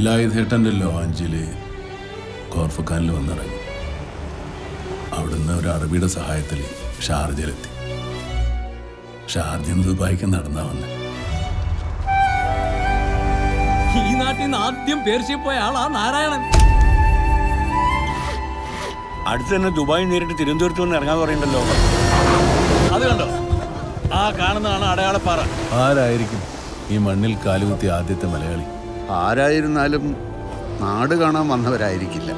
വേലായുധേട്ടൻ്റെ ലോഞ്ചില് കോർഫക്കാനിൽ വന്നിറങ്ങി അവിടുന്ന് ഒരു അറബിയുടെ സഹായത്തിൽ ഷാർജയിലെത്തി ഷാർജയിൽ നിന്ന് ദുബായിക്ക് നടന്നാ വന്നെ ഈ നാട്ടിൽ നിന്ന് ആദ്യം പേർഷ്യ പോയ ആളാ നാരായണൻ അടുത്ത് തന്നെ ദുബായ് നേരിട്ട് തിരുവനന്തപുരത്ത് വന്ന് ഇറങ്ങാൻ പറയണ്ടല്ലോ അത് കണ്ടോ ആ കാണുന്നതാണ് അടയാളപ്പാറ ആരായിരിക്കും ഈ മണ്ണിൽ കാലുകുത്തിയ ആദ്യത്തെ മലയാളി ആരായിരുന്നാലും നാട് കാണാൻ വന്നവരായിരിക്കില്ല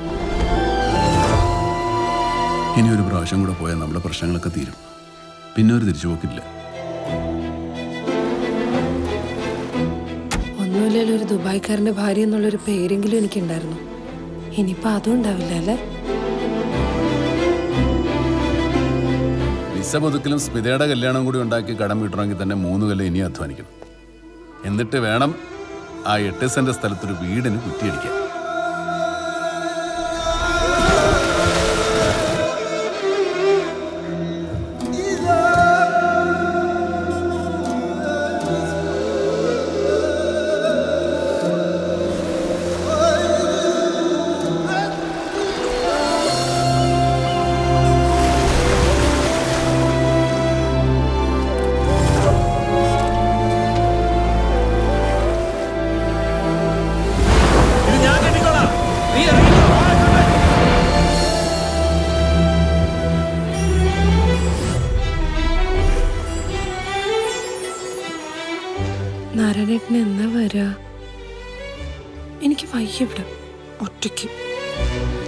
ഇനി ഒരു പ്രാവശ്യം കൂടെ പോയാൽ നമ്മുടെ പ്രശ്നങ്ങളൊക്കെ തീരും പിന്നെ ഒരു തിരിച്ചുപോക്കില്ല ഒന്നുമില്ലല്ലോ ഒരു ദുബായ്ക്കാരന്റെ ഭാര്യ എന്നുള്ളൊരു പേരെങ്കിലും എനിക്കുണ്ടായിരുന്നു ഇനിയിപ്പോ അതും ഉണ്ടാവില്ല അല്ലേ വിസ പുതുക്കലും സ്മിതയുടെ കല്യാണം കൂടി ഉണ്ടാക്കി കടം വീട്ടണമെങ്കിൽ തന്നെ മൂന്ന് കൊല്ലം ഇനി അധ്വാനിക്കണം എന്നിട്ട് വേണം ആ എട്ട് സെന്റ് സ്ഥലത്തൊരു വീടിന് കുറ്റിയടിക്കാൻ ഇത് ഞാൻ കെട്ടിക്കോളാം നീ ഇറങ്ങിക്കോ നാരായണേട്ടന് എന്നാ വരാ എനിക്ക് വയ്യ ഇവിടെ ഒറ്റയ്ക്ക്